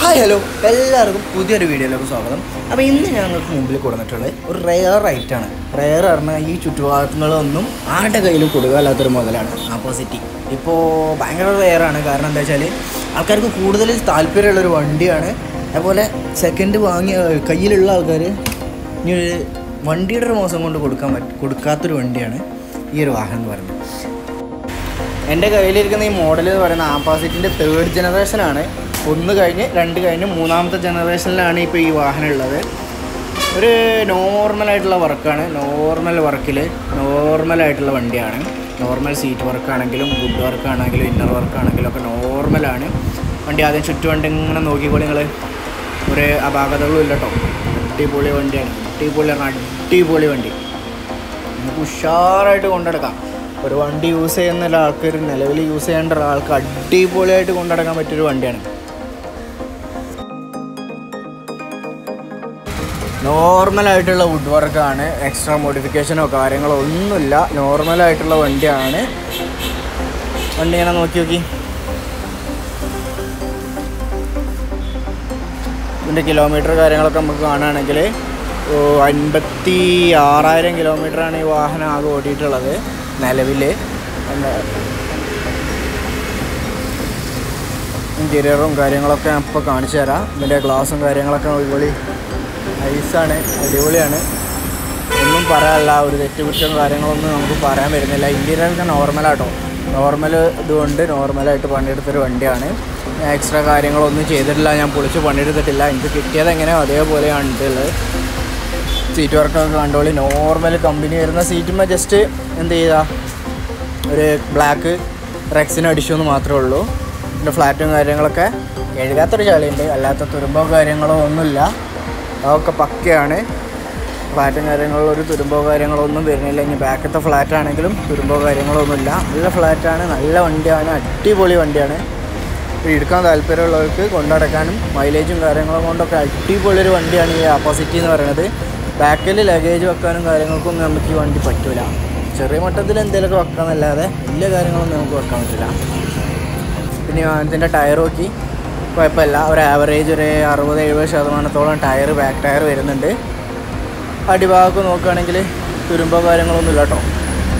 hi hello എല്ലാവർക്കും പുതിയൊരു വീഡിയോയിലേക്ക് സ്വാഗതം അപ്പോൾ ഇന്ന് ഞങ്ങൾക്ക് മുമ്പിൽ കൊടുത്തിട്ടുള്ളത് ഒരു റെയർ ഐറ്റാണ് റെയർ പറഞ്ഞാൽ ഈ ചുറ്റുഭാഗങ്ങളൊന്നും ആരുടെ കയ്യിലും കൊടുക്കാല്ലാത്തൊരു മുതലാണ് ആപ്പോസിറ്റ് ഇപ്പോൾ ഭയങ്കര റെയറാണ് കാരണം എന്താ വെച്ചാൽ ആൾക്കാർക്ക് കൂടുതൽ താല്പര്യമുള്ളൊരു വണ്ടിയാണ് അതുപോലെ സെക്കൻഡ് വാങ്ങിയ കയ്യിലുള്ള ആൾക്കാർ ഇനി ഒരു വണ്ടിയുടെ ഒരു മോശം കൊണ്ട് കൊടുക്കാൻ പറ്റ കൊടുക്കാത്തൊരു വണ്ടിയാണ് ഈ ഒരു വാഹനം എന്ന് പറയുന്നത് എൻ്റെ കയ്യിലിരിക്കുന്ന ഈ മോഡൽ എന്ന് പറയുന്ന ആപ്പാസിറ്റിൻ്റെ തേർഡ് ജനറേഷനാണ് ഒന്ന് കഴിഞ്ഞ് രണ്ട് കഴിഞ്ഞ് മൂന്നാമത്തെ ജനറേഷനിലാണ് ഇപ്പോൾ ഈ വാഹനം ഉള്ളത് ഒരു നോർമലായിട്ടുള്ള വർക്കാണ് നോർമൽ വർക്കിൽ നോർമലായിട്ടുള്ള വണ്ടിയാണ് നോർമൽ സീറ്റ് വർക്കാണെങ്കിലും ഗുഡ് വർക്കാണെങ്കിലും ഇന്നർ വർക്കാണെങ്കിലും ഒക്കെ നോർമലാണ് വണ്ടി ആദ്യം ചുറ്റുവണ്ടി ഇങ്ങനെ നോക്കിക്കോളി നിങ്ങൾ ഒരു അപാകതകളും ഇല്ല കേട്ടോ അടിപൊളി വണ്ടിയാണ് അടിപൊളി പറഞ്ഞാൽ അടിപൊളി വണ്ടി നമുക്ക് ഉഷാറായിട്ട് കൊണ്ടെടുക്കാം ഒരു വണ്ടി യൂസ് ചെയ്യുന്ന ഒരാൾക്ക് ഒരു നിലവിൽ യൂസ് ചെയ്യേണ്ട ഒരാൾക്ക് അടിപൊളിയായിട്ട് കൊണ്ടെടുക്കാൻ പറ്റിയൊരു വണ്ടിയാണ് നോർമലായിട്ടുള്ള വുഡ് വർക്കാണ് എക്സ്ട്രാ മോഡിഫിക്കേഷനോ കാര്യങ്ങളോ ഒന്നുമില്ല നോർമലായിട്ടുള്ള വണ്ടിയാണ് വണ്ടി ഇങ്ങനെ നോക്കി നോക്കി ഇതിൻ്റെ കിലോമീറ്റർ കാര്യങ്ങളൊക്കെ നമുക്ക് കാണുകയാണെങ്കിൽ അൻപത്തി ആറായിരം കിലോമീറ്ററാണ് ഈ വാഹനം ആകെ ഓടിയിട്ടുള്ളത് നിലവിൽ ഇൻറ്റീരിയറും കാര്യങ്ങളൊക്കെ ഞാൻ ഇപ്പോൾ കാണിച്ചു തരാം ഇതിൻ്റെ ഗ്ലാസും കാര്യങ്ങളൊക്കെ അടിപൊളി ഐസാണ് അടിപൊളിയാണ് ഒന്നും പറയാനില്ല ഒരു തെറ്റുകുറ്റം കാര്യങ്ങളൊന്നും നമുക്ക് പറയാൻ വരുന്നില്ല ഇൻറ്റീരിയറൊക്കെ നോർമലാട്ടോ നോർമൽ ഇതുകൊണ്ട് നോർമലായിട്ട് പണിയെടുത്തൊരു വണ്ടിയാണ് എക്സ്ട്രാ കാര്യങ്ങളൊന്നും ചെയ്തിട്ടില്ല ഞാൻ പൊളിച്ച് പണിയെടുത്തിട്ടില്ല എനിക്ക് കിട്ടിയത് എങ്ങനെയോ അതേപോലെയാണ് ഇതുള്ളത് സീറ്റ് വർക്കൊക്കെ കണ്ടോളി നോർമൽ കമ്പനി വരുന്ന സീറ്റുമ്പോൾ ജസ്റ്റ് എന്ത് ചെയ്താ ഒരു ബ്ലാക്ക് റെക്സിന് അടിച്ചു എന്ന് മാത്രമേ ഉള്ളൂ പിന്നെ ഫ്ലാറ്റും കാര്യങ്ങളൊക്കെ എഴുതാത്തൊരു ചളിയുണ്ട് അല്ലാത്ത തുരുമ്പോ കാര്യങ്ങളോ ഒന്നുമില്ല അതൊക്കെ പക്കയാണ് ഫ്ലാറ്റും കാര്യങ്ങളിലും ഒരു തുരുമ്പോ കാര്യങ്ങളോ ഒന്നും വരുന്നില്ല ഇനി ബാക്കത്തെ ഫ്ലാറ്റ് ആണെങ്കിലും തുരുമ്പോ കാര്യങ്ങളോ ഒന്നുമില്ല നല്ല ഫ്ലാറ്റാണ് നല്ല വണ്ടിയാണ് അടിപൊളി വണ്ടിയാണ് ഇത് എടുക്കാൻ താല്പര്യമുള്ളവർക്ക് കൊണ്ടടക്കാനും മൈലേജും കാര്യങ്ങളും കൊണ്ടൊക്കെ അടിപൊളി ഒരു വണ്ടിയാണ് ഈ ആപ്പോസിറ്റി എന്ന് പറയുന്നത് ബാക്കിൽ ലഗേജ് വെക്കാനും കാര്യങ്ങൾക്കൊന്നും നമുക്ക് ഈ വണ്ടി പറ്റൂല ചെറിയ മട്ടത്തിൽ എന്തെങ്കിലുമൊക്കെ വെക്കാമെന്നല്ലാതെ വലിയ കാര്യങ്ങളൊന്നും നമുക്ക് വെക്കാൻ പറ്റില്ല പിന്നെ ഇതിൻ്റെ ടയർ നോക്കി കുഴപ്പമില്ല ഒരു ആവറേജ് ഒരു അറുപത് എഴുപത് ശതമാനത്തോളം ടയർ ബാക്ക് ടയർ വരുന്നുണ്ട് അടിഭാഗമൊക്കെ നോക്കുകയാണെങ്കിൽ തുരുമ്പോ കാര്യങ്ങളൊന്നും ഇല്ല കേട്ടോ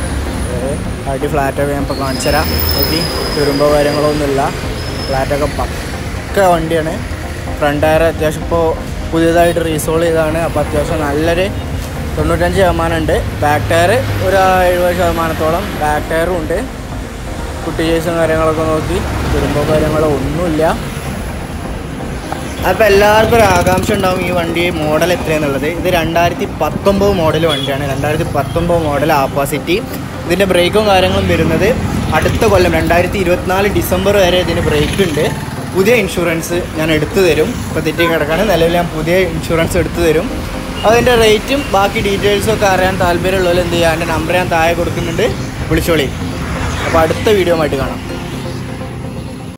അടി ഫ്ലാറ്റൊക്കെ ഞാൻ ഇപ്പോൾ കാണിച്ചു തരാം നോക്കി തുരുമ്പോ കാര്യങ്ങളൊന്നുമില്ല ഫ്ലാറ്റൊക്കെ പക്ക വണ്ടിയാണ് ഫ്രണ്ട് ടയർ അത്യാവശ്യം ഇപ്പോൾ പുതിയതായിട്ട് റീസോൾ ചെയ്തതാണ് അപ്പോൾ അത്യാവശ്യം നല്ലൊരു തൊണ്ണൂറ്റഞ്ച് ശതമാനം ഉണ്ട് ബാക്ക് ടയർ ഒരു എഴുപത് ശതമാനത്തോളം ബാക്ക് ടയറും ഉണ്ട് കുട്ടി ചേസും കാര്യങ്ങളൊക്കെ നോക്കി തുരുമ്പോ കാര്യങ്ങളോ ഒന്നുമില്ല അപ്പോൾ എല്ലാവർക്കും ഒരു ആകാംക്ഷ ഉണ്ടാവും ഈ വണ്ടി മോഡൽ എത്രയാണെന്നുള്ളത് ഇത് രണ്ടായിരത്തി പത്തൊമ്പത് മോഡൽ വണ്ടിയാണ് രണ്ടായിരത്തി പത്തൊമ്പത് മോഡൽ ആപ്പാസിറ്റി ഇതിൻ്റെ ബ്രേക്കും കാര്യങ്ങളും വരുന്നത് അടുത്ത കൊല്ലം രണ്ടായിരത്തി ഇരുപത്തിനാല് ഡിസംബർ വരെ ഇതിന് ബ്രേക്ക് ഉണ്ട് പുതിയ ഇൻഷുറൻസ് ഞാൻ എടുത്തു തരും ഇപ്പോൾ തെറ്റി കിടക്കാണ് നിലവിൽ ഞാൻ പുതിയ ഇൻഷുറൻസ് എടുത്തു തരും അതിൻ്റെ റേറ്റും ബാക്കി ഡീറ്റെയിൽസും ഒക്കെ അറിയാൻ താല്പര്യമുള്ളവർ എന്ത് ചെയ്യുക എൻ്റെ നമ്പർ ഞാൻ താഴെ കൊടുക്കുന്നുണ്ട് വിളിച്ചോളി അപ്പോൾ അടുത്ത വീഡിയോ ആയിട്ട് കാണാം